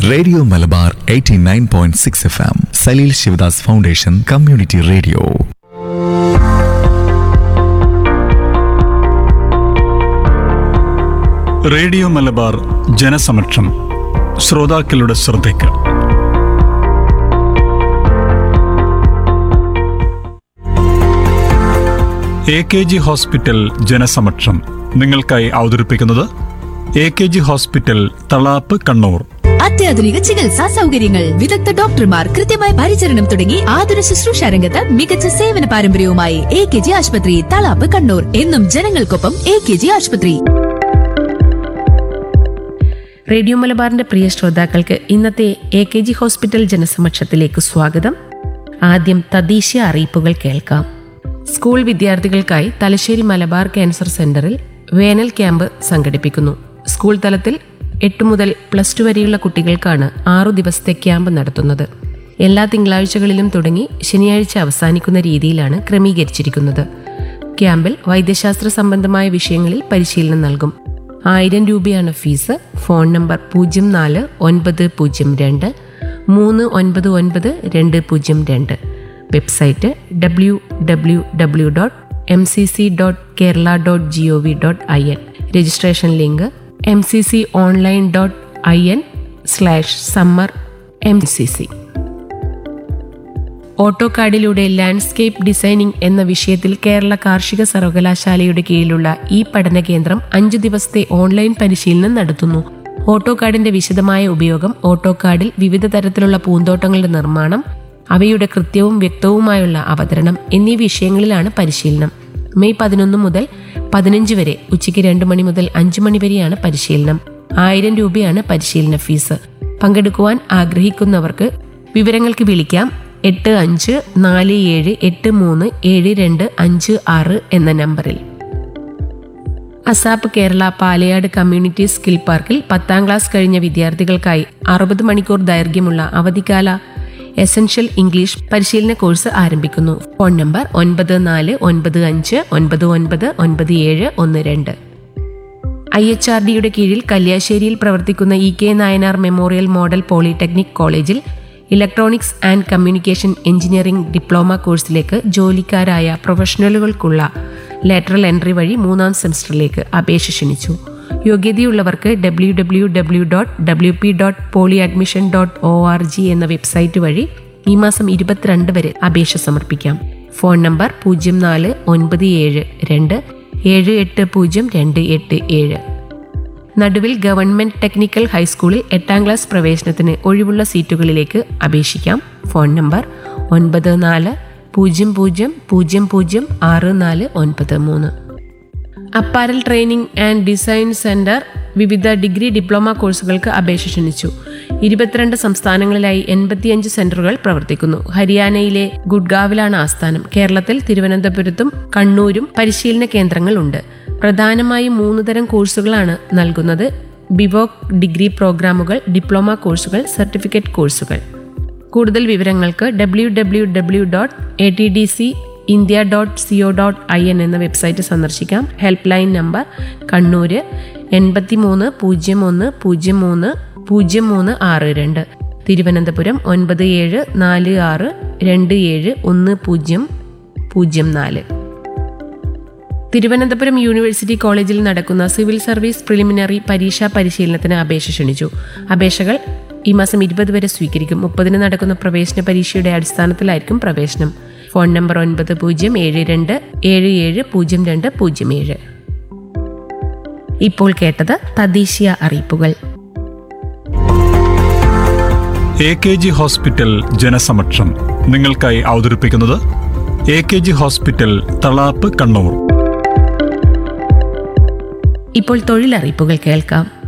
radio Malabar 89.6 F M Salil Sivadas foundation community radio radio Malabar ജനസമക്ഷം ശ്രോതാക്കളുടെ ശ്രദ്ധയ്ക്ക് എ കെ ജി ഹോസ്പിറ്റൽ ജനസമക്ഷം നിങ്ങൾക്കായി അവതരിപ്പിക്കുന്നത് A K G hospital Thalap Kannur അത്യാധുനിക ചികിത്സാ സൗകര്യങ്ങൾ വിദഗ്ധ ഡോക്ടർമാർ കൃത്യമായ പരിചരണം തുടങ്ങി ആതുര ശുശ്രൂഷ രംഗത്ത് മികച്ച സേവന പാരമ്പര്യവുമായി എ കെ ജി ആശുപത്രി തളാപ്പ് കണ്ണൂർ എന്നും ജനങ്ങൾക്കൊപ്പം എ കെ ജി ആശുപത്രി റേഡിയോ മലബാറിന്റെ പ്രിയ ശ്രോതാക്കൾക്ക് ഇന്നത്തെ എ കെ ജി ഹോസ്പിറ്റൽ ജനസമക്ഷത്തിലേക്ക് സ്വാഗതം ആദ്യം തദ്ദേശീയ അറിയിപ്പുകൾ കേൾക്കാം സ്കൂൾ വിദ്യാർത്ഥികൾക്കായി തലശ്ശേരി മലബാർ ക്യാൻസർ സെന്ററിൽ വേനൽ ക്യാമ്പ് സംഘടിപ്പിക്കുന്നു സ്കൂൾ തലത്തിൽ എട്ട് മുതൽ പ്ലസ് ടു വരെയുള്ള കുട്ടികൾക്കാണ് ആറു ദിവസത്തെ ക്യാമ്പ് നടത്തുന്നത് എല്ലാ തിങ്കളാഴ്ചകളിലും തുടങ്ങി ശനിയാഴ്ച അവസാനിക്കുന്ന രീതിയിലാണ് ക്രമീകരിച്ചിരിക്കുന്നത് ക്യാമ്പിൽ വൈദ്യശാസ്ത്ര സംബന്ധമായ വിഷയങ്ങളിൽ പരിശീലനം നൽകും ആയിരം രൂപയാണ് ഫീസ് ഫോൺ നമ്പർ പൂജ്യം നാല് ഒൻപത് പൂജ്യം രണ്ട് മൂന്ന് ഒൻപത് ഒൻപത് രണ്ട് പൂജ്യം രണ്ട് website W W W dot M C C dot Kerala dot G O V dot I N registration link M C C online dot I N slash summer M C C ഓട്ടോകാഡിലൂടെ ലാൻഡ്സ്കേപ്പ് ഡിസൈനിംഗ് എന്ന വിഷയത്തിൽ കേരള കാർഷിക സർവകലാശാലയുടെ കീഴിലുള്ള ഈ പഠന കേന്ദ്രം അഞ്ചു ദിവസത്തെ ഓൺലൈൻ പരിശീലനം നടത്തുന്നു ഓട്ടോകാഡിന്റെ വിശദമായ ഉപയോഗം ഓട്ടോകാഡിൽ വിവിധ തരത്തിലുള്ള പൂന്തോട്ടങ്ങളുടെ നിർമ്മാണം അവയുടെ കൃത്യവും വ്യക്തവുമായുള്ള അവതരണം എന്നീ വിഷയങ്ങളിലാണ് പരിശീലനം മെയ് പതിനൊന്ന് മുതൽ പതിനഞ്ച് വരെ ഉച്ചയ്ക്ക് രണ്ട് മണി മുതൽ അഞ്ച് മണി വരെയാണ് പരിശീലനം ആയിരം രൂപയാണ് പരിശീലന ഫീസ് പങ്കെടുക്കുവാൻ ആഗ്രഹിക്കുന്നവർക്ക് വിവരങ്ങൾക്ക് വിളിക്കാം എട്ട് അഞ്ച് നാല് ഏഴ് എട്ട് മൂന്ന് ഏഴ് രണ്ട് അഞ്ച് ആറ് എന്ന നമ്പറിൽ ASAP Kerala Palayad community skill പാർക്കിൽ പത്താം ക്ലാസ് കഴിഞ്ഞ വിദ്യാർത്ഥികൾക്കായി അറുപത് മണിക്കൂർ ദൈർഘ്യമുള്ള അവധിക്കാല എസൻഷ്യൽ ഇംഗ്ലീഷ് പരിശീലന കോഴ്സ് ആരംഭിക്കുന്നു ഫോൺ നമ്പർ ഒൻപത് നാല് ഒൻപത് അഞ്ച് ഒൻപത് ഒൻപത് ഒൻപത് ഏഴ് ഒന്ന് രണ്ട് ഐ എച്ച് ആർ ഡിയുടെ കീഴിൽ കല്യാശ്ശേരിയിൽ പ്രവർത്തിക്കുന്ന E K Nayanar memorial model polytechnic കോളേജിൽ electronics and communication engineering diploma കോഴ്സിലേക്ക് ജോലിക്കാരായ പ്രൊഫഷണലുകൾക്കുള്ള ലാറ്ററൽ എൻട്രി വഴി മൂന്നാം സെമസ്റ്ററിലേക്ക് അപേക്ഷ ക്ഷണിച്ചു യോഗ്യതയുള്ളവർക്ക് W W W dot W P dot poly admission dot O R G എന്ന വെബ്സൈറ്റ് വഴി ഈ മാസം ഇരുപത്തിരണ്ട് വരെ അപേക്ഷ സമർപ്പിക്കാം ഫോൺ നമ്പർ പൂജ്യം നാല് ഒൻപത് ഏഴ് രണ്ട് ഏഴ് എട്ട് പൂജ്യം രണ്ട് എട്ട് ഏഴ് നടുവിൽ ഗവൺമെന്റ് ടെക്നിക്കൽ ഹൈസ്കൂളിൽ എട്ടാം ക്ലാസ് പ്രവേശനത്തിന് ഒഴിവുള്ള സീറ്റുകളിലേക്ക് അപേക്ഷിക്കാം ഫോൺ നമ്പർ ഒൻപത് നാല് പൂജ്യം പൂജ്യം പൂജ്യം പൂജ്യം ആറ് നാല് ഒൻപത് മൂന്ന് apparel training and design centre വിവിധ ഡിഗ്രി ഡിപ്ലോമ കോഴ്സുകൾക്ക് അപേക്ഷ ക്ഷണിച്ചു ഇരുപത്തിരണ്ട് സംസ്ഥാനങ്ങളിലായി എൺപത്തിയഞ്ച് സെന്ററുകൾ പ്രവർത്തിക്കുന്നു ഹരിയാനയിലെ ഗുഡ്ഗാവിലാണ് ആസ്ഥാനം കേരളത്തിൽ തിരുവനന്തപുരത്തും കണ്ണൂരും പരിശീലന കേന്ദ്രങ്ങളുണ്ട് പ്രധാനമായും മൂന്ന് തരം കോഴ്സുകളാണ് നൽകുന്നത് ബിവോക് ഡിഗ്രി പ്രോഗ്രാമുകൾ ഡിപ്ലോമ കോഴ്സുകൾ സർട്ടിഫിക്കറ്റ് കോഴ്സുകൾ കൂടുതൽ വിവരങ്ങൾക്ക് W W W dot A T D C India dot CO dot I N എന്ന വെബ്സൈറ്റ് സന്ദർശിക്കാം ഹെൽപ്പ് ലൈൻ നമ്പർ കണ്ണൂര് എൺപത്തി മൂന്ന് പൂജ്യം ഒന്ന് പൂജ്യം മൂന്ന് പൂജ്യം മൂന്ന് ആറ് രണ്ട് തിരുവനന്തപുരം ഒൻപത് ഏഴ് നാല് ആറ് രണ്ട് ഏഴ് ഒന്ന് പൂജ്യം പൂജ്യം നാല് തിരുവനന്തപുരം യൂണിവേഴ്സിറ്റി കോളേജിൽ നടക്കുന്ന സിവിൽ സർവീസ് പ്രിലിമിനറി പരീക്ഷാ പരിശീലനത്തിന് അപേക്ഷ ക്ഷണിച്ചു അപേക്ഷകൾ ഈ മാസം ഇരുപത് വരെ സ്വീകരിക്കും മുപ്പതിന് നടക്കുന്ന പ്രവേശന പരീക്ഷയുടെ അടിസ്ഥാനത്തിലായിരിക്കും പ്രവേശനം ഫോൺ നമ്പർ ഒൻപത് പൂജ്യം ഏഴ് രണ്ട് ഏഴ് ഏഴ് പൂജ്യം രണ്ട് പൂജ്യം ഏഴ് ഇപ്പോൾ കേട്ടത് തദ്ദേശീയ അറിയിപ്പുകൾ എ കെ ജി ഹോസ്പിറ്റൽ ജനസമക്ഷം നിങ്ങൾക്കായി അവതരിപ്പിക്കുന്നത് A K G hospital Thalap Kannur ഇപ്പോൾ തൊഴിലറിയിപ്പുകൾ കേൾക്കാം